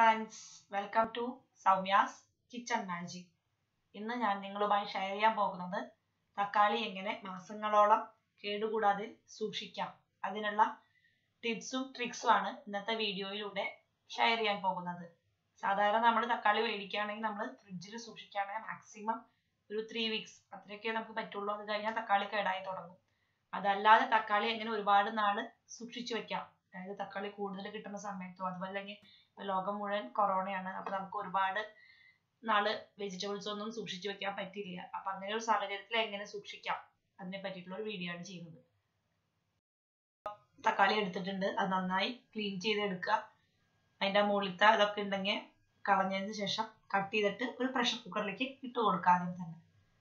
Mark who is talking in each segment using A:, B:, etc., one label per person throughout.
A: friends welcome to Soumya's kitchen magic ഇന്ന് ഞാൻ നിങ്ങളുമായി ഷെയർ ചെയ്യാൻ പോകുന്നത് തക്കാളി എങ്ങനെ മാസങ്ങളോളം കേടുകൂടാതെ സൂക്ഷിക്കാം അതിനുള്ള ടിപ്സും ട്രിക്സും ആണ് ഇന്നത്തെ വീഡിയോയിലൂടെ ഷെയർ ചെയ്യാൻ പോകുന്നത് സാധാരണ നമ്മൾ തക്കാളി മേടിക്കുകയാണെങ്കിൽ നമ്മൾ ഫ്രിഡ്ജിൽ സൂക്ഷിക്കുകയാണെങ്കിൽ മാക്സിമം ഒരു ത്രീ വീക്സ് അത്രയൊക്കെ നമുക്ക് പറ്റുള്ളൂ അത് കഴിഞ്ഞാൽ തക്കാളി കേടായി തുടങ്ങും അതല്ലാതെ തക്കാളി എങ്ങനെ ഒരുപാട് നാള് സൂക്ഷിച്ചു വെക്കാം അതായത് തക്കാളി കൂടുതൽ കിട്ടുന്ന സമയത്തോ അതുപോലെ അല്ലെങ്കിൽ ഇപ്പൊ ലോകം മുഴുവൻ കൊറോണയാണ് അപ്പൊ നമുക്ക് ഒരുപാട് നാള് വെജിറ്റബിൾസ് ഒന്നും സൂക്ഷിച്ചു വെക്കാൻ പറ്റില്ല അപ്പൊ അങ്ങനെ ഒരു സാഹചര്യത്തിൽ എങ്ങനെ സൂക്ഷിക്കാം അതിനെ പറ്റിയിട്ടുള്ള ഒരു വീഡിയോ ആണ് ചെയ്യുന്നത് തക്കാളി എടുത്തിട്ടുണ്ട് അത് നന്നായി ക്ലീൻ ചെയ്തെടുക്കുക അതിന്റെ മുകളിലത്തെ അതൊക്കെ ഉണ്ടെങ്കിൽ കളഞ്ഞതിന് ശേഷം കട്ട് ചെയ്തിട്ട് ഒരു പ്രഷർ കുക്കറിലേക്ക് ഇട്ട് കൊടുക്കുക ആദ്യം തന്നെ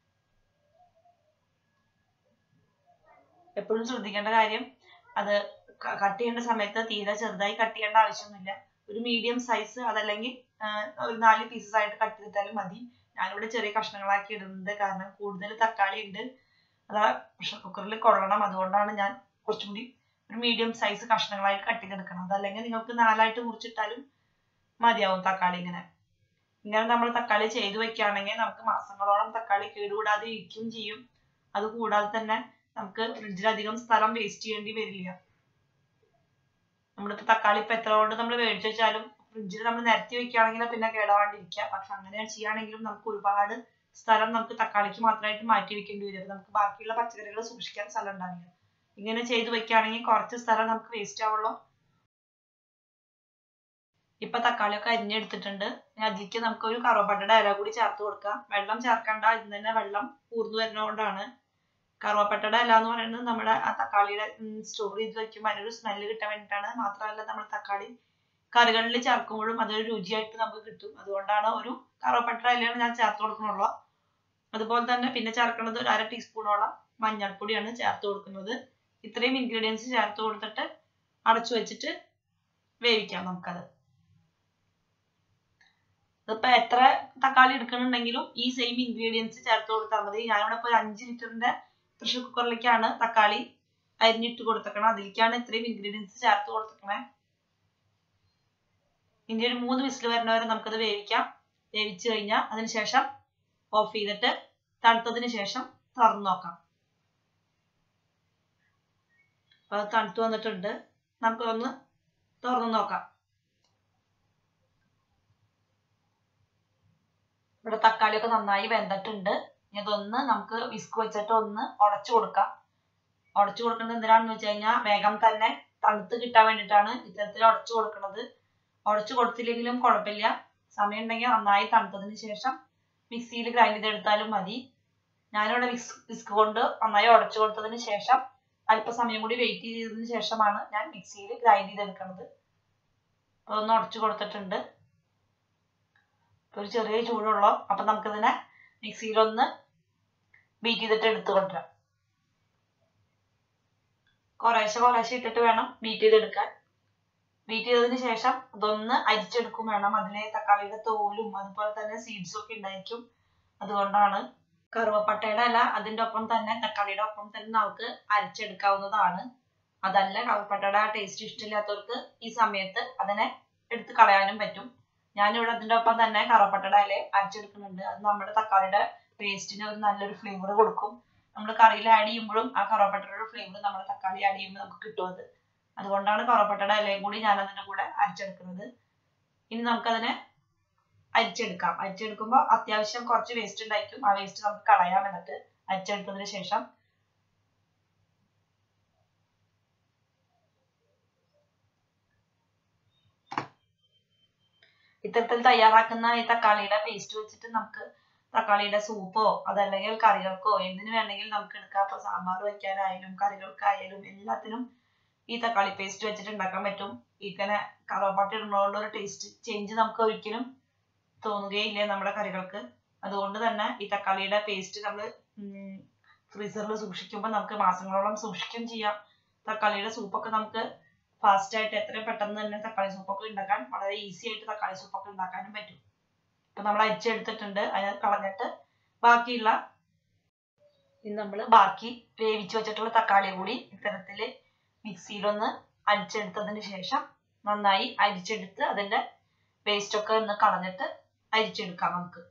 A: എപ്പോഴും ശ്രദ്ധിക്കേണ്ട കാര്യം അത് കട്ട് ചെയ്യേണ്ട സമയത്ത് തീരെ ചെറുതായി കട്ട് ചെയ്യേണ്ട ആവശ്യമൊന്നുമില്ല ഒരു മീഡിയം സൈസ് അതല്ലെങ്കിൽ ഒരു നാല് പീസസ് ആയിട്ട് കട്ട് ചെയ്തിട്ടാലും മതി ഞാനിവിടെ ചെറിയ കഷ്ണങ്ങളാക്കി ഇടുന്നുണ്ട് കാരണം കൂടുതൽ തക്കാളി ഉണ്ട് അതാ പ്രഷർ കുക്കറിൽ കൊള്ളണം അതുകൊണ്ടാണ് ഞാൻ കുറച്ചും കൂടി ഒരു മീഡിയം സൈസ് കഷ്ണങ്ങളായിട്ട് കട്ട് ചെയ്തെടുക്കണം അതല്ലെങ്കിൽ നിങ്ങൾക്ക് നാലായിട്ട് മുറിച്ചിട്ടാലും മതിയാവും തക്കാളി ഇങ്ങനെ ഇങ്ങനെ നമ്മൾ തക്കാളി ചെയ്തു വെക്കുകയാണെങ്കിൽ നമുക്ക് മാസങ്ങളോളം തക്കാളി കേടുകൂടാതെ ഇരിക്കുകയും ചെയ്യും അത് കൂടാതെ തന്നെ നമുക്ക് ഫ്രിഡ്ജിൽ അധികം സ്ഥലം വേസ്റ്റ് ചെയ്യേണ്ടി വരില്ല നമ്മളിപ്പോ തക്കാളി ഇപ്പൊ എത്ര കൊണ്ട് നമ്മൾ മേടിച്ചു വെച്ചാലും ഫ്രിഡ്ജിൽ നമ്മൾ നിരത്തി വെക്കുകയാണെങ്കിൽ പിന്നെ കേടാവാണ്ടിരിക്കുക പക്ഷെ അങ്ങനെ ചെയ്യുകയാണെങ്കിലും നമുക്ക് ഒരുപാട് സ്ഥലം നമുക്ക് തക്കാളിക്ക് മാത്രമായിട്ട് മാറ്റി വെക്കേണ്ടി വരും നമുക്ക് ബാക്കിയുള്ള പച്ചക്കറികൾ സൂക്ഷിക്കാൻ സ്ഥലം ഉണ്ടാവില്ല ഇങ്ങനെ ചെയ്തു വെക്കുകയാണെങ്കിൽ കുറച്ച് സ്ഥലം നമുക്ക് വേസ്റ്റ് ആവുള്ളൂ ഇപ്പൊ തക്കാളിയൊക്കെ അരിഞ്ഞെടുത്തിട്ടുണ്ട് അതിലേക്ക് നമുക്ക് ഒരു കറുവപ്പട്ടയുടെ ഇല കൂടി ചേർത്ത് കൊടുക്കാം വെള്ളം ചേർക്കണ്ട ഇതിന് തന്നെ വെള്ളം ഊർന്നു വരുന്നതുകൊണ്ടാണ് കറുവപ്പട്ടയുടെ ഇല എന്ന് പറയുന്നത് നമ്മുടെ ആ തക്കാളിയുടെ സ്റ്റോർ ചെയ്ത് വെക്കുമ്പോൾ അതിനൊരു സ്മെല്ല് കിട്ടാൻ വേണ്ടിയിട്ടാണ് മാത്രമല്ല നമ്മൾ തക്കാളി കറികളിൽ ചേർക്കുമ്പോഴും അതൊരു രുചിയായിട്ട് നമുക്ക് കിട്ടും അതുകൊണ്ടാണ് ഒരു കറുവപ്പട്ടയുടെ ഇലയാണ് ഞാൻ ചേർത്ത് കൊടുക്കുന്നുള്ളൂ അതുപോലെ തന്നെ പിന്നെ ചേർക്കുന്നത് ഒരു അര ടീസ്പൂണോളം മഞ്ഞൾപ്പൊടിയാണ് ചേർത്ത് കൊടുക്കുന്നത് ഇത്രയും ഇൻഗ്രീഡിയൻസ് ചേർത്ത് കൊടുത്തിട്ട് അടച്ചു വെച്ചിട്ട് വേവിക്കാം നമുക്കത് ഇതിപ്പോ എത്ര തക്കാളി എടുക്കണുണ്ടെങ്കിലും ഈ സെയിം ഇൻഗ്രീഡിയൻസ് ചേർത്ത് കൊടുത്താൽ മതി ഞാനിവിടെ ഇപ്പോൾ ഒരു അഞ്ച് ലിറ്ററിന്റെ പ്രഷർ കുക്കറിലേക്കാണ് തക്കാളി അരിഞ്ഞിട്ട് കൊടുത്തേക്കണം അതിലേക്കാണ് ഇത്രയും ഇൻഗ്രീഡിയൻസ് ചേർത്ത് കൊടുത്തേക്കണേ ഇനി ഒരു മൂന്ന് വിസിൽ വരുന്നവരെ നമുക്കത് വേവിക്കാം വേവിച്ചു കഴിഞ്ഞാൽ അതിനുശേഷം ഓഫ് ചെയ്തിട്ട് തണുത്തതിന് ശേഷം തുറന്നു നോക്കാം അപ്പൊ അത് തണുത്ത് വന്നിട്ടുണ്ട് നമുക്കൊന്ന് തുറന്നു നോക്കാം ഇവിടെ തക്കാളിയൊക്കെ നന്നായി വെന്തിട്ടുണ്ട് ഇനി അതൊന്ന് നമുക്ക് വിസ്ക് വെച്ചിട്ട് ഒന്ന് ഉടച്ചു കൊടുക്കാം ഉടച്ചു കൊടുക്കുന്നത് എന്തിനാണെന്ന് വെച്ച് കഴിഞ്ഞാൽ വേഗം തന്നെ തണുത്ത് കിട്ടാൻ വേണ്ടിയിട്ടാണ് ഇത്തരത്തിൽ ഉടച്ചു കൊടുക്കുന്നത് ഉടച്ചു കൊടുത്തില്ലെങ്കിലും കുഴപ്പമില്ല സമയം ഉണ്ടെങ്കിൽ നന്നായി തണുത്തതിന് ശേഷം മിക്സിയിൽ ഗ്രൈൻഡ് ചെയ്തെടുത്താലും മതി ഞാനിവിടെ വിസ്ക് വിസ്ക് കൊണ്ട് നന്നായി ഉടച്ചു കൊടുത്തതിന് ശേഷം അല്പസമയം കൂടി വെയിറ്റ് ചെയ്തതിന് ശേഷമാണ് ഞാൻ മിക്സിയിൽ ഗ്രൈൻഡ് ചെയ്തെടുക്കുന്നത് അപ്പോൾ ഒന്ന് ഉടച്ചു കൊടുത്തിട്ടുണ്ട് ഒരു ചെറിയ ചൂടുള്ളൂ അപ്പം നമുക്കിതിനെ മിക്സിയിലൊന്ന് ബീറ്റ് ചെയ്തിട്ട് എടുത്തു കൊണ്ടുവരാം കുറേശ്ശെ കുറേശ്ശെ ഇട്ടിട്ട് വേണം ബീറ്റ് ചെയ്തെടുക്കാൻ ബീറ്റ് ചെയ്തതിന് ശേഷം അതൊന്ന് അരിച്ചെടുക്കും വേണം അതിലെ തക്കാളിയുടെ തോലും അതുപോലെ തന്നെ സീഡ്സും ഒക്കെ ഉണ്ടായിരിക്കും അതുകൊണ്ടാണ് കറുവപ്പട്ടയുടെ ഇല അതിൻ്റെ ഒപ്പം തന്നെ തക്കാളിയുടെ ഒപ്പം തന്നെ നമുക്ക് അരച്ചെടുക്കാവുന്നതാണ് അതല്ല കറുവപ്പട്ടയുടെ ആ ടേസ്റ്റ് ഇഷ്ടമില്ലാത്തവർക്ക് ഈ സമയത്ത് അതിനെ എടുത്ത് കളയാനും പറ്റും ഞാനിവിടെ അതിൻ്റെ ഒപ്പം തന്നെ കറുവപ്പട്ടയുടെ ഇല അരച്ചെടുക്കുന്നുണ്ട് അത് നമ്മുടെ തക്കാളിയുടെ പേസ്റ്റിന് ഒരു നല്ലൊരു ഫ്ലേവർ കൊടുക്കും നമ്മൾ കറിയിൽ ആഡ് ചെയ്യുമ്പോഴും ആ കറുവപ്പട്ടയുടെ ഫ്ലേവർ നമ്മുടെ തക്കാളി ആഡ് ചെയ്യുമ്പോൾ നമുക്ക് കിട്ടും അത് അതുകൊണ്ടാണ് കറുവപ്പട്ടയുടെ ഇലയും കൂടി ഞാൻ അതിൻ്റെ കൂടെ അരച്ചെടുക്കുന്നത് ഇനി നമുക്കതിനെ അരിച്ചെടുക്കാം അരിച്ചെടുക്കുമ്പോൾ അത്യാവശ്യം കുറച്ച് വേസ്റ്റ് ഉണ്ടായിരിക്കും ആ വേസ്റ്റ് നമുക്ക് കളയാം എന്നിട്ട് അരിച്ചെടുത്തതിന് ശേഷം ഇത്തരത്തിൽ തയ്യാറാക്കുന്ന ഈ തക്കാളിയുടെ പേസ്റ്റ് വെച്ചിട്ട് നമുക്ക് തക്കാളിയുടെ സൂപ്പോ അതല്ലെങ്കിൽ കറികൾക്കോ എന്തിനു വേണമെങ്കിലും നമുക്ക് എടുക്കാം ഇപ്പൊ സാമ്പാർ വയ്ക്കാനായാലും കറികൾക്കായാലും എല്ലാത്തിനും ഈ തക്കാളി പേസ്റ്റ് വെച്ചിട്ട് ഉണ്ടാക്കാൻ പറ്റും ഇങ്ങനെ കറുവപ്പട്ട ഇടുന്നതുകൊണ്ട് ഒരു ടേസ്റ്റ് ചേഞ്ച് നമുക്ക് ഒരിക്കലും തോന്നുകയില്ല നമ്മുടെ കറികൾക്ക് അതുകൊണ്ട് തന്നെ ഈ തക്കാളിയുടെ പേസ്റ്റ് നമ്മൾ ഫ്രീസറിൽ സൂക്ഷിക്കുമ്പോൾ നമുക്ക് മാസങ്ങളോളം സൂക്ഷിക്കുകയും ചെയ്യാം തക്കാളിയുടെ സൂപ്പൊക്കെ നമുക്ക് ഫാസ്റ്റ് ആയിട്ട് എത്രയും പെട്ടെന്ന് തന്നെ തക്കാളി സൂപ്പൊക്കെ ഉണ്ടാക്കാൻ വളരെ ഈസി ആയിട്ട് തക്കാളി സൂപ്പൊക്കെ ഉണ്ടാക്കാനും പറ്റും ഇപ്പൊ നമ്മൾ അരിച്ചെടുത്തിട്ടുണ്ട് അതിനെ കളഞ്ഞിട്ട് ബാക്കിയുള്ള നമ്മൾ ബാക്കി വേവിച്ച് വെച്ചിട്ടുള്ള തക്കാളി കൂടി ഇത്തരത്തില് മിക്സിയിലൊന്ന് അരിച്ചെടുത്തതിന് ശേഷം നന്നായി അരിച്ചെടുത്ത് അതിന്റെ വേസ്റ്റ് ഒക്കെ ഒന്ന് കളഞ്ഞിട്ട് അരിച്ചെടുക്കാം നമുക്ക്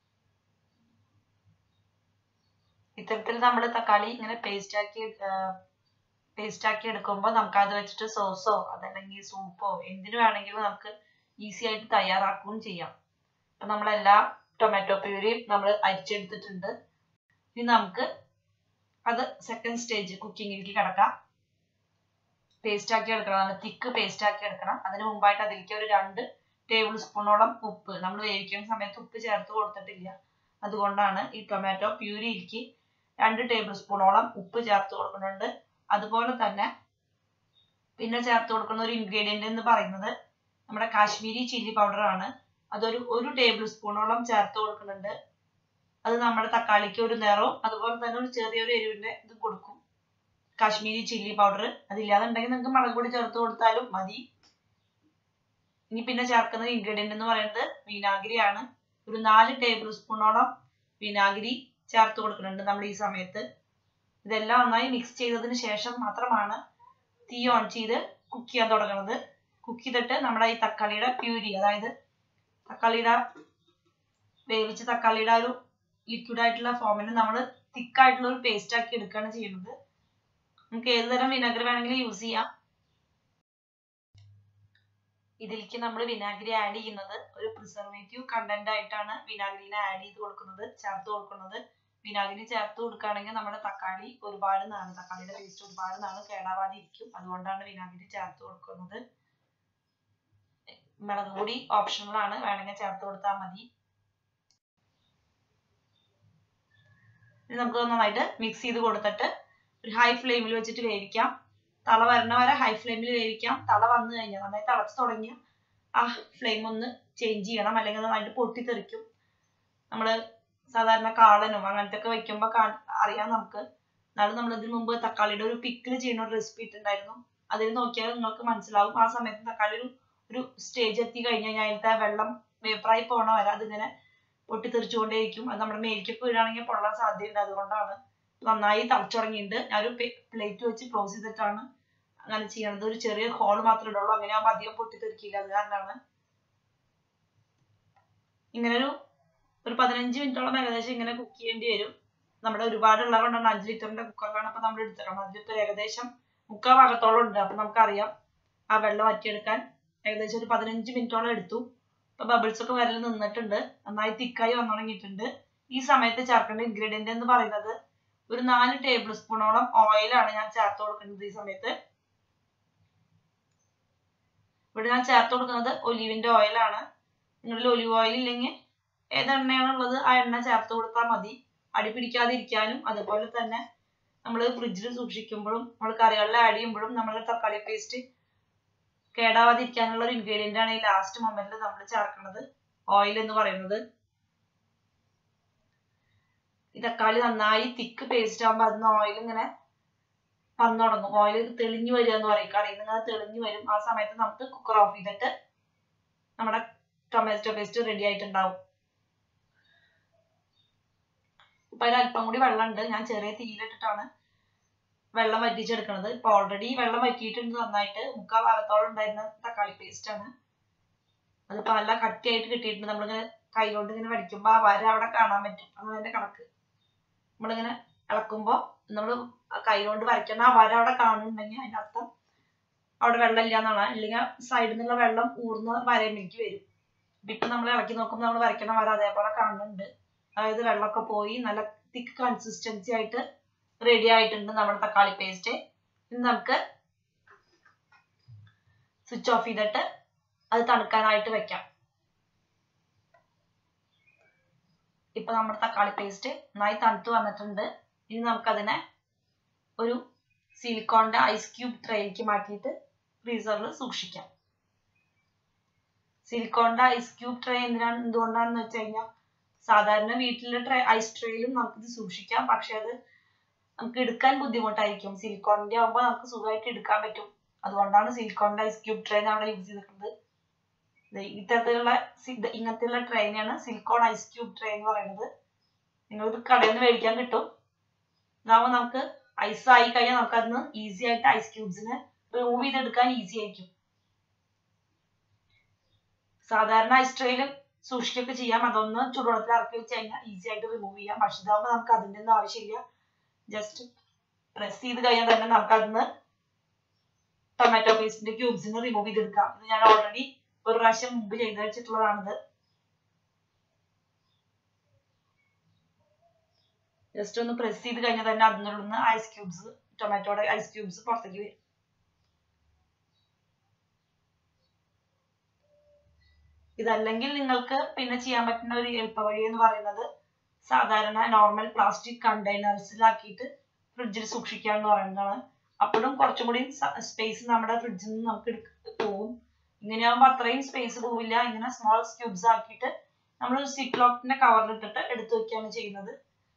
A: ഇത്തരത്തിൽ നമ്മൾ തക്കാളി ഇങ്ങനെ പേസ്റ്റ് ആക്കി പേസ്റ്റ് ആക്കി എടുക്കുമ്പോൾ നമുക്ക് അത് വെച്ചിട്ട് സോസോ അതല്ലെങ്കിൽ സൂപ്പോ എന്തിനു വേണമെങ്കിലും നമുക്ക് ഈസി ആയിട്ട് തയ്യാറാക്കുകയും ചെയ്യാം അപ്പൊ നമ്മളെല്ലാ ടൊമാറ്റോ പ്യൂരിയും നമ്മൾ അരിച്ചെടുത്തിട്ടുണ്ട് ഇനി നമുക്ക് അത് സെക്കൻഡ് സ്റ്റേജ് കുക്കിങ്ങിലേക്ക് കിടക്കാം പേസ്റ്റ് ആക്കി എടുക്കണം നല്ല തിക്ക് പേസ്റ്റ് ആക്കി എടുക്കണം അതിന് മുമ്പായിട്ട് അതിലേക്ക് ഒരു രണ്ട് ടേബിൾ സ്പൂണോളം ഉപ്പ് നമ്മൾ വേവിക്കുന്ന സമയത്ത് ഉപ്പ് ചേർത്ത് കൊടുത്തിട്ടില്ല അതുകൊണ്ടാണ് ഈ ടൊമാറ്റോ പ്യൂരിയിലേക്ക് രണ്ട് ടേബിൾ സ്പൂണോളം ഉപ്പ് ചേർത്ത് കൊടുക്കുന്നുണ്ട് അതുപോലെ തന്നെ പിന്നെ ചേർത്ത് കൊടുക്കുന്ന ഒരു ഇൻഗ്രീഡിയന്റ് എന്ന് പറയുന്നത് നമ്മുടെ കാശ്മീരി ചില്ലി പൗഡർ ആണ് അതൊരു ഒരു ടേബിൾ സ്പൂണോളം ചേർത്ത് കൊടുക്കുന്നുണ്ട് അത് നമ്മുടെ തക്കാളിക്ക് ഒരു നിറവും അതുപോലെ തന്നെ ഒരു ചെറിയൊരു എരിവിന്റെ ഇത് കൊടുക്കും കാശ്മീരി ചില്ലി പൗഡർ അതില്ലാന്നുണ്ടെങ്കിൽ നിങ്ങൾക്ക് മുളക് പൊടി ചേർത്ത് കൊടുത്താലും മതി ഇനി പിന്നെ ചേർക്കുന്ന ഇൻഗ്രീഡിയന്റ് എന്ന് പറയുന്നത് വിനാഗിരിയാണ് ഒരു നാല് ടേബിൾ സ്പൂണോളം വിനാഗിരി ചേർത്ത് കൊടുക്കുന്നുണ്ട് നമ്മൾ ഈ സമയത്ത് ഇതെല്ലാം നന്നായി മിക്സ് ചെയ്തതിന് ശേഷം മാത്രമാണ് തീ ഓൺ ചെയ്ത് കുക്ക് ചെയ്യാൻ തുടങ്ങുന്നത് കുക്ക് ചെയ്തിട്ട് നമ്മുടെ ഈ തക്കാളിയുടെ പ്യൂരി അതായത് തക്കാളിയുടെ വേവിച്ച തക്കാളിയുടെ ഒരു ലിക്വിഡ് ആയിട്ടുള്ള ഫോമിൽ നമ്മൾ തിക്കായിട്ടുള്ള ഒരു പേസ്റ്റ് ആക്കി എടുക്കുകയാണ് ചെയ്യുന്നത് നമുക്ക് ഏത് തരം വിനാഗിരി വേണമെങ്കിലും യൂസ് ചെയ്യാം ഇതിലേക്ക് നമ്മൾ വിനാഗിരി ആഡ് ചെയ്യുന്നത് ഒരു പ്രിസർവേറ്റീവ് കണ്ടന്റ് ആയിട്ടാണ് വിനാഗിരിനെ ആഡ് ചെയ്ത് കൊടുക്കുന്നത് ചേർത്ത് കൊടുക്കുന്നത് വിനാഗിരി ചേർത്ത് കൊടുക്കുകയാണെങ്കിൽ നമ്മുടെ തക്കാളി ഒരുപാട് നാൾ തക്കാളിയുടെ ടേസ്റ്റ് ഒരുപാട് നാൾ കേടാവാതെ ഇരിക്കും അതുകൊണ്ടാണ് വിനാഗിരി ചേർത്ത് കൊടുക്കുന്നത് മുളക് പൊടി ഓപ്ഷണൽ ആണ് വേണമെങ്കിൽ ചേർത്ത് കൊടുത്താൽ മതി ഇനി നമുക്ക് നന്നായിട്ട് മിക്സ് ചെയ്ത് കൊടുത്തിട്ട് ഒരു ഹൈ ഫ്ലെയിമിൽ വെച്ചിട്ട് വേവിക്കാം തള വരണ വരെ ഹൈ ഫ്ലെയിമിൽ വേവിക്കാം തള വന്നു കഴിഞ്ഞാൽ നന്നായി തിളച്ച് തുടങ്ങിയ ആ ഫ്ലെയിം ഒന്ന് ചേഞ്ച് ചെയ്യണം അല്ലെങ്കിൽ നന്നായിട്ട് പൊട്ടിത്തെറിക്കും നമ്മൾ സാധാരണ കാളനും അങ്ങനത്തെ ഒക്കെ വെക്കുമ്പോൾ അറിയാം നമുക്ക് എന്നാലും നമ്മൾ ഇതിനു മുമ്പ് തക്കാളിയുടെ ഒരു പിക്കിൾ ചെയ്യുന്ന ഒരു റെസിപ്പി ഇട്ടുണ്ടായിരുന്നു അതിൽ നോക്കിയാൽ നിങ്ങൾക്ക് മനസ്സിലാവും ആ സമയത്ത് തക്കാളി ഒരു ഒരു സ്റ്റേജ് എത്തി കഴിഞ്ഞ് കഴിഞ്ഞാൽ അതിലത്തെ വെള്ളം വേപ്പറായി പോണ വരെ അതിങ്ങനെ പൊട്ടിത്തെറിച്ചുകൊണ്ടേയിരിക്കും അത് നമ്മുടെ മേലിക്കൊക്കെ വീഴാണെങ്കിൽ പൊള്ളാൻ സാധ്യതയുണ്ട് അതുകൊണ്ടാണ് നന്നായി തിളച്ചു തുടങ്ങിയിട്ടുണ്ട് ഞാനൊരു പ്ലേറ്റ് വെച്ച് ക്ലോസ് ചെയ്തിട്ടാണ് അങ്ങനെ ചെയ്യണത് ഒരു ചെറിയ ഹോൾ മാത്രമേ ഇടുള്ളൂ അങ്ങനെ ആകുമ്പോൾ അധികം പൊട്ടിത്തെറിക്കില്ല അത് കാരണമാണ് ഇങ്ങനെ ഒരു ഒരു പതിനഞ്ച് മിനിറ്റോളം ഏകദേശം ഇങ്ങനെ കുക്ക് ചെയ്യേണ്ടി വരും നമ്മുടെ ഒരുപാട് ഉള്ളതുകൊണ്ടാണ് അഞ്ച് ലിറ്ററിന്റെ കുക്കറിലാണ് ഇപ്പൊ നമ്മൾ എടുത്തിട്ടുള്ളത് അതിലിപ്പോ ഏകദേശം മുക്കാൽ ഭാഗത്തോളം ഉണ്ട് അപ്പൊ നമുക്കറിയാം ആ വെള്ളം വറ്റിയെടുക്കാൻ ഏകദേശം ഒരു പതിനഞ്ച് മിനിറ്റോളം എടുത്തു ഇപ്പൊ ബബിൾസ് ഒക്കെ വരൽ നിന്നിട്ടുണ്ട് നന്നായി തിക്കായി വന്നു തുടങ്ങിയിട്ടുണ്ട് ഈ സമയത്ത് ചേർക്കേണ്ട ഇൻഗ്രീഡിയന്റ് എന്ന് പറയുന്നത് ഒരു നാല് ടേബിൾ സ്പൂണോളം ഓയിലാണ് ഞാൻ ചേർത്ത് കൊടുക്കുന്നത് ഈ സമയത്ത് ഇവിടെ ഞാൻ ചേർത്ത് കൊടുക്കുന്നത് ഒലിവിന്റെ ഓയിലാണ് നിങ്ങളിൽ ഒലിവ് ഓയിൽ ഇല്ലെങ്കിൽ ഏത് എണ്ണയാണ് ഉള്ളത് ആ എണ്ണ ചേർത്ത് കൊടുത്താൽ മതി അടി പിടിക്കാതെ ഇരിക്കാനും അതുപോലെ തന്നെ നമ്മൾ ഫ്രിഡ്ജിൽ സൂക്ഷിക്കുമ്പോഴും നമ്മൾ കറികളിൽ ആഡ് ചെയ്യുമ്പോഴും നമ്മൾ തക്കാളി പേസ്റ്റ് കേടാവാതിരിക്കാനുള്ള ഒരു ഇൻഗ്രീഡിയന്റ് ആണ് ഈ ലാസ്റ്റ് മൊമെന്റിൽ നമ്മൾ ചേർക്കുന്നത് ഓയിൽ എന്ന് പറയുന്നത് ഈ തക്കാളി നന്നായി തിക്ക് പേസ്റ്റ് ആകുമ്പോൾ അതിന് ഓയിൽ ഇങ്ങനെ വന്നു തുടങ്ങും ഓയിൽ തെളിഞ്ഞു വരിക എന്ന് പറയും കറിയിൽ നിന്ന് അത് തെളിഞ്ഞു വരും ആ സമയത്ത് നമുക്ക് കുക്കർ ഓഫ് ചെയ്തിട്ട് നമ്മുടെ ടൊമാറ്റോ പേസ്റ്റ് റെഡി ആയിട്ടുണ്ടാവും ഇപ്പൊ അതിൽ അല്പം കൂടി വെള്ളം ഉണ്ട് ഞാൻ ചെറിയ തീയിലിട്ടിട്ടാണ് വെള്ളം വറ്റിച്ചെടുക്കുന്നത് ഇപ്പൊ ഓൾറെഡി വെള്ളം വറ്റിയിട്ടുണ്ട് നന്നായിട്ട് മുക്കാൽ ഭാഗത്തോളം ഉണ്ടായിരുന്ന തക്കാളി പേസ്റ്റ് ആണ് അതിപ്പോ നല്ല കട്ടിയായിട്ട് കിട്ടിയിട്ടുണ്ട് നമ്മളിങ്ങനെ കൈ കൊണ്ട് ഇങ്ങനെ വടിക്കുമ്പോ ആ വര അവിടെ കാണാൻ പറ്റും അതാണ് അതിന്റെ കണക്ക് നമ്മളിങ്ങനെ ഇളക്കുമ്പോ നമ്മൾ കൈ കൊണ്ട് വരയ്ക്കുന്ന ആ വര അവിടെ കാണുന്നുണ്ടെങ്കിൽ അതിന്റെ അർത്ഥം അവിടെ വെള്ളം ഇല്ല എന്നാണ് അല്ലെങ്കിൽ സൈഡിൽ നിന്നുള്ള വെള്ളം ഊർന്ന വരയിലേക്ക് വരും ഇപ്പൊ നമ്മൾ ഇളക്കി നോക്കുമ്പോൾ നമ്മൾ വരയ്ക്കണ വര അതേപോലെ കാണുന്നുണ്ട് അതായത് വെള്ളമൊക്കെ പോയി നല്ല തിക്ക് കൺസിസ്റ്റൻസി ആയിട്ട് റെഡി ആയിട്ടുണ്ട് നമ്മുടെ തക്കാളി പേസ്റ്റ് ഇനി നമുക്ക് സ്വിച്ച് ഓഫ് ചെയ്തിട്ട് അത് തണുക്കാനായിട്ട് വെക്കാം ഇപ്പൊ നമ്മുടെ തക്കാളി പേസ്റ്റ് നന്നായി തണുത്ത് വന്നിട്ടുണ്ട് ഇനി നമുക്കതിനെ ഒരു സിലിക്കോണിന്റെ ഐസ് ക്യൂബ് ട്രേയിലേക്ക് മാറ്റിയിട്ട് ഫ്രീസറിൽ സൂക്ഷിക്കാം സിലിക്കോണിന്റെ ഐസ് ക്യൂബ് ട്രേ എന്തിനാണ് എന്തുകൊണ്ടാണെന്ന് വെച്ച് കഴിഞ്ഞാൽ സാധാരണ വീട്ടിലെ ട്രേ ഐസ് ട്രേയിലും നമുക്കിത് സൂക്ഷിക്കാം പക്ഷെ അത് നമുക്ക് എടുക്കാൻ ബുദ്ധിമുട്ടായിരിക്കും സിലിക്കോണിന്റെ ആകുമ്പോൾ നമുക്ക് സുഖമായിട്ട് എടുക്കാൻ പറ്റും അതുകൊണ്ടാണ് സിലിക്കോണിന്റെ ഐസ് ക്യൂബ് ട്രേ നമ്മൾ യൂസ് ചെയ്തിട്ടുള്ളത് ഇത്തരത്തിലുള്ള ഇങ്ങനത്തെയുള്ള ട്രെയിനാണ് സിലിക്കോൺ ഐസ് ക്യൂബ് ട്രേ എന്ന് പറയുന്നത് നിങ്ങൾ ഇത് കടയിൽ നിന്ന് മേടിക്കാൻ കിട്ടും ഇതാവുമ്പോൾ നമുക്ക് ഐസ് ആയി കഴിഞ്ഞാൽ നമുക്ക് അതിന് ഈസി ആയിട്ട് ഐസ് ക്യൂബ്സിനെ റിമൂവ് ചെയ്തെടുക്കാൻ ഈസി ആയിരിക്കും സാധാരണ ഐസ് ട്രേയിൽ സൂക്ഷിക്കുകയൊക്കെ ചെയ്യാം അതൊന്ന് ചൂടുവെള്ളത്തിൽ ഇറക്കി വെച്ച് കഴിഞ്ഞാൽ ഈസി ആയിട്ട് റിമൂവ് ചെയ്യാം പക്ഷെ ഇതാകുമ്പോൾ നമുക്ക് അതിൻ്റെ ഒന്നും ആവശ്യമില്ല ജസ്റ്റ് പ്രസ് ചെയ്ത് കഴിഞ്ഞാൽ തന്നെ നമുക്ക് അതിന്ന് ടൊമാറ്റോ പേസ്റ്റിന്റെ ക്യൂബ്സിന് റിമൂവ് ചെയ്തെടുക്കാം ഇത് ഞാൻ ഓൾറെഡി ഒരു പ്രാവശ്യം മുമ്പ് ചെയ്ത് വെച്ചിട്ടുള്ളതാണിത് ജസ്റ്റ് ഒന്ന് പ്രസ് ചെയ്ത് കഴിഞ്ഞാൽ തന്നെ അതിനുള്ളിൽ ഐസ് ക്യൂബ്സ് ടൊമാറ്റോയുടെ ഐസ് ക്യൂബ്സ് പുറത്തേക്ക് വരും ഇതല്ലെങ്കിൽ നിങ്ങൾക്ക് പിന്നെ ചെയ്യാൻ പറ്റുന്ന ഒരു എളുപ്പവഴി എന്ന് പറയുന്നത് സാധാരണ നോർമൽ പ്ലാസ്റ്റിക് കണ്ടെയ്നേഴ്സിലാക്കിയിട്ട് ഫ്രിഡ്ജിൽ സൂക്ഷിക്കുക എന്ന് പറയുന്നതാണ് അപ്പോഴും കുറച്ചും കൂടി സ്പേസ് നമ്മുടെ ഫ്രിഡ്ജിൽ നിന്ന് നമുക്ക് എടുക്ക പോവും ഇങ്ങനെയാകുമ്പോൾ അത്രയും സ്പേസ് പോവില്ല ഇങ്ങനെ സ്മോൾ ക്യൂബ്സ് ആക്കിയിട്ട് നമ്മൾ സിപ്പ് ലോക്കിന്റെ കവറിൽ ഇട്ടിട്ട് എടുത്തു വെക്കുകയാണ് ചെയ്യുന്നത്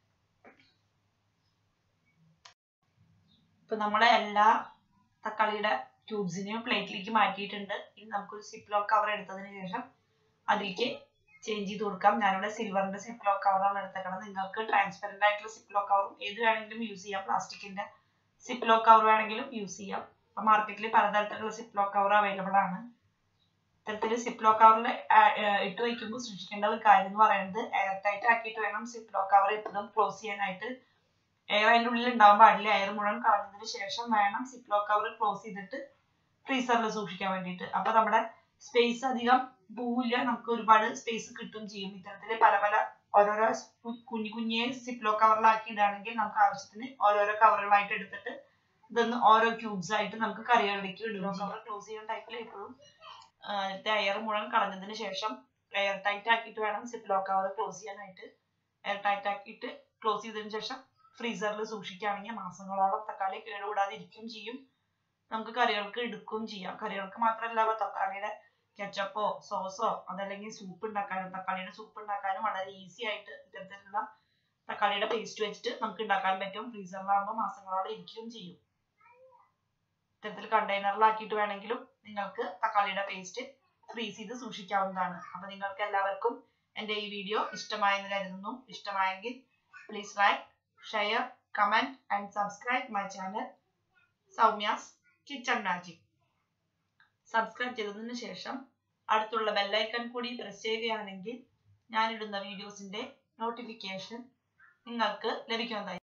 A: ഇപ്പൊ നമ്മളെ എല്ലാ തക്കാളിയുടെ ക്യൂബ്സിനെയും പ്ലേറ്റിലേക്ക് മാറ്റിയിട്ടുണ്ട് ഇനി നമുക്കൊരു സിപ്പ് ലോക്ക് കവർ എടുത്തതിന് ശേഷം അതിലേക്ക് ചേഞ്ച് ചെയ്ത് കൊടുക്കാം ഞാനിവിടെ സിൽവറിന്റെ സിപ്പ് ലോക്ക് കവറാണ് എടുത്തേക്കുന്നത് നിങ്ങൾക്ക് ട്രാൻസ്പെറന്റ് ആയിട്ടുള്ള സിപ്പ് ലോക്ക് കവറും ഏത് വേണമെങ്കിലും യൂസ് ചെയ്യാം പ്ലാസ്റ്റിക്കിന്റെ സിപ്പ് ലോക്ക് കവർ വേണമെങ്കിലും യൂസ് ചെയ്യാം അപ്പൊ മാർക്കറ്റിൽ പലതരത്തിലുള്ള സിപ്പ് ലോക്ക് കവർ അവൈലബിൾ ആണ് ഇത്തരത്തിൽ സിപ്പ് ലോക്ക് കവറിൽ ഇട്ട് വയ്ക്കുമ്പോൾ സൂക്ഷിക്കേണ്ട ഒരു കാര്യം എന്ന് പറയുന്നത് എയർ ടൈറ്റ് ആക്കിയിട്ട് വേണം സിപ്പ് ലോക്ക് കവർ എപ്പോഴും ക്ലോസ് ചെയ്യാനായിട്ട് എയർ അതിൻ്റെ ഉള്ളിൽ ഉണ്ടാവാൻ പാടില്ല എയർ മുഴുവൻ കളഞ്ഞതിന് ശേഷം വേണം സിപ്പ് ലോക്ക് കവർ ക്ലോസ് ചെയ്തിട്ട് ഫ്രീസറിൽ സൂക്ഷിക്കാൻ വേണ്ടിയിട്ട് അപ്പൊ നമ്മുടെ സ്പേസ് അധികം പോവില്ല നമുക്ക് ഒരുപാട് സ്പേസ് കിട്ടും ചെയ്യും ഇത്തരത്തിൽ പല പല ഓരോരോ കുഞ്ഞു കുഞ്ഞെ സിപ്ലോ കവറിലാക്കി ഇടുകയാണെങ്കിൽ നമുക്ക് ആവശ്യത്തിന് ഓരോരോ കവറുകളായിട്ട് എടുത്തിട്ട് ഇതൊന്ന് ഓരോ ക്യൂബ്സ് ആയിട്ട് നമുക്ക് കറികളിലേക്ക് ഇടുക കവർ ക്ലോസ് ചെയ്യുന്ന ടൈപ്പിൽ എപ്പോഴും എയർ മുഴുവൻ കളഞ്ഞതിന് ശേഷം എയർ ടൈറ്റ് ആക്കിയിട്ട് വേണം സിപ്ലോ കവർ ക്ലോസ് ചെയ്യാനായിട്ട് എയർ ടൈറ്റ് ആക്കിയിട്ട് ക്ലോസ് ചെയ്തതിന് ശേഷം ഫ്രീസറിൽ സൂക്ഷിക്കുകയാണെങ്കിൽ മാസങ്ങളോളം തക്കാളി കേടുകൂടാതെ ഇരിക്കുകയും ചെയ്യും നമുക്ക് കറികൾക്ക് എടുക്കുകയും ചെയ്യാം കറികൾക്ക് മാത്രമല്ല തക്കാളിയുടെ കെച്ചപ്പോ സോസോ അതല്ലെങ്കിൽ സൂപ്പ് ഉണ്ടാക്കാനും തക്കാളിയുടെ സൂപ്പ് ഉണ്ടാക്കാനും വളരെ ഈസി ആയിട്ട് ഇത്തരത്തിലുള്ള തക്കാളിയുടെ പേസ്റ്റ് വെച്ചിട്ട് നമുക്ക് ഉണ്ടാക്കാൻ പറ്റും ഫ്രീസറിലാകുമ്പോൾ മാസങ്ങളോളം ഇരിക്കുകയും ചെയ്യും ഇത്തരത്തിൽ കണ്ടെയ്നറിലാക്കിയിട്ട് വേണമെങ്കിലും നിങ്ങൾക്ക് തക്കാളിയുടെ പേസ്റ്റ് ഫ്രീസ് ചെയ്ത് സൂക്ഷിക്കാവുന്നതാണ് അപ്പൊ നിങ്ങൾക്ക് എല്ലാവർക്കും എൻ്റെ ഈ വീഡിയോ ഇഷ്ടമായെന്ന് കരുതുന്നു ഇഷ്ടമായെങ്കിൽ please like share comment and subscribe my channel Soumya's kitchen magic subscribe ചെയ്തതിനു ശേഷം അടുത്തുള്ള ബെല്ലൈക്കൺ കൂടി പ്രസ് ചെയ്യുകയാണെങ്കിൽ ഞാനിടുന്ന വീഡിയോസിന്റെ നോട്ടിഫിക്കേഷൻ നിങ്ങൾക്ക് ലഭിക്കുന്നതായിരിക്കും